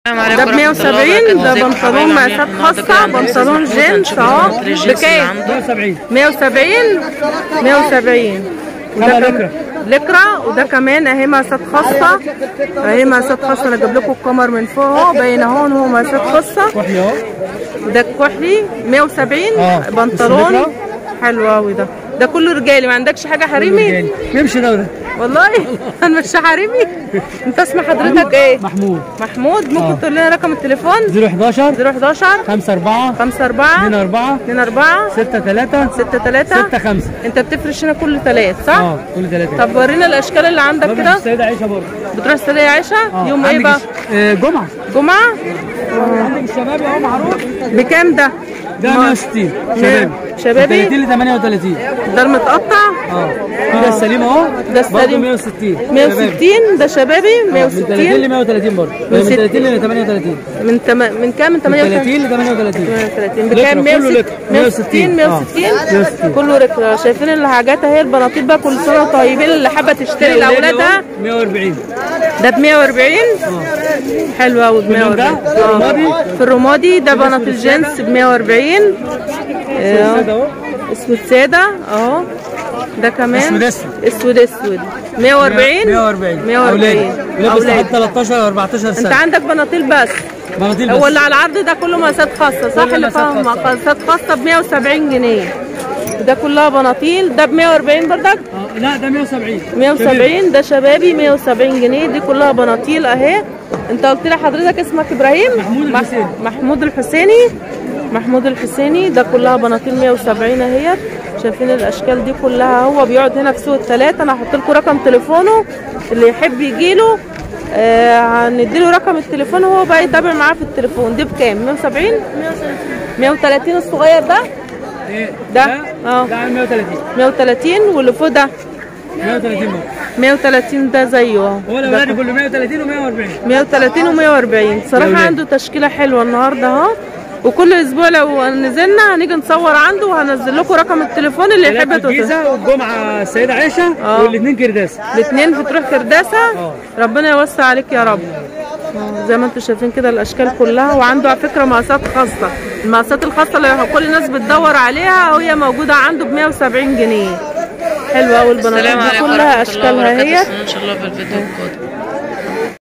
ده ب 170 ده بنطلون مقاسات خاصة بنطلون جينز اهو بكام؟ 170 170 170 وده طبعا كم- لكرة وده كمان اهي مقاسات خاصة اهي مقاسات خاصة انا جايب لكم القمر من فوق اهو باين اهو ان هو مقاسات خاصة كحلي اهو ده الكحلي 170 اه. بنطلون السليكرة. حلو قوي ده ده كله رجالي ما عندكش حاجة حريمي يمشي ده وده والله انا مش حريمي انت اسم حضرتك ايه محمود محمود ممكن اه. تقول لنا رقم التليفون 011 011 5 4 5 4 2 4 2 4 6 3 6 3 6 5 انت بتفرش هنا كل ثلاث صح؟ اه كل ثلاثة طب ورينا الاشكال اللي عندك كده السيدة عيشة برضه بتروح السيدة عائشة اه. يوم ايه عندك بقى؟ الش- آه، جمعة جمعة عندك الشباب اهو معروف بكام ده؟ ده ما- 160 شبابي شبابي؟ 30 ل 38 ده المتقطع اه كده السليم اهو ده برضه السليم. 160 شبابي. 160 ده شبابي من 30 ل 160 130 برضه من من ست- 30 ل 38 من تم... من كام من من 38 30 ل 38 38 لتر، بكام كله 160 لتر. 160 160 اه. 160 كله ركرة شايفين الحاجات اهي البناطيل بقى كل سنه طيبين اللي حابه تشتري لاولادها 140 ده ب 140 حلو قوي ب اللون ده؟ 140 في الرمادي؟ في الرمادي ده بناطيل جينز ب 140 آه، ده اهو اسود ساده اهو ده كمان اسود اسود. اسود اسود 140 140 140 لابس لحد اولاد 13 و 14 انت سنه عندك بناطيل بس بناطيل هو بس اللي على العرض ده كله مقاسات خاصة صح كله اللي مقاسات فاهم خاصة. مقاسات خاصة ب 170 جنيه ده كلها بناطيل ده ب 140 بردك اه، لا ده 170 170 ده شبابي 170 جنيه دي كلها بناطيل اهي انت قلت لي حضرتك اسمك ابراهيم محمود مح- الحسيني. محمود الحسيني محمود الحسيني ده كلها بناطيل 170 اهيت شايفين الاشكال دي كلها هو بيقعد هنا في سوق الثلاثة انا هحط لكم رقم تليفونه اللي يحب يجي له آه هنديله رقم التليفون هو بقى يتابع معاه في التليفون دي بكام 170 130 الصغير ده ايه ده؟ اه اه. ده عامل 130 130 واللي فوق ده 130 برضه 130 ده زيه اهو هو ده الاولاني كله 130 و140 130 و140 صراحة يا ولاد. عنده تشكيلة حلوة النهاردة اهو وكل اسبوع لو نزلنا هنيجي نصور عنده وهنزل لكم رقم التليفون اللي يحب ثلاثة يتصل الجيزه والجمعه السيده عائشه اه. والاثنين كرداس الاثنين بتروح كرداسة اه. ربنا يوسع عليك يا رب اه، زي ما انتم شايفين كده الاشكال كلها وعنده على فكره مقاسات خاصه المقاسات الخاصه اللي كل الناس بتدور عليها وهي موجوده عنده ب 170 جنيه حلوه قوي البناطيل السلام دي عليكم كلها ورحمة الله اشكالها وبركاته هي ان شاء الله في الفيديو القادم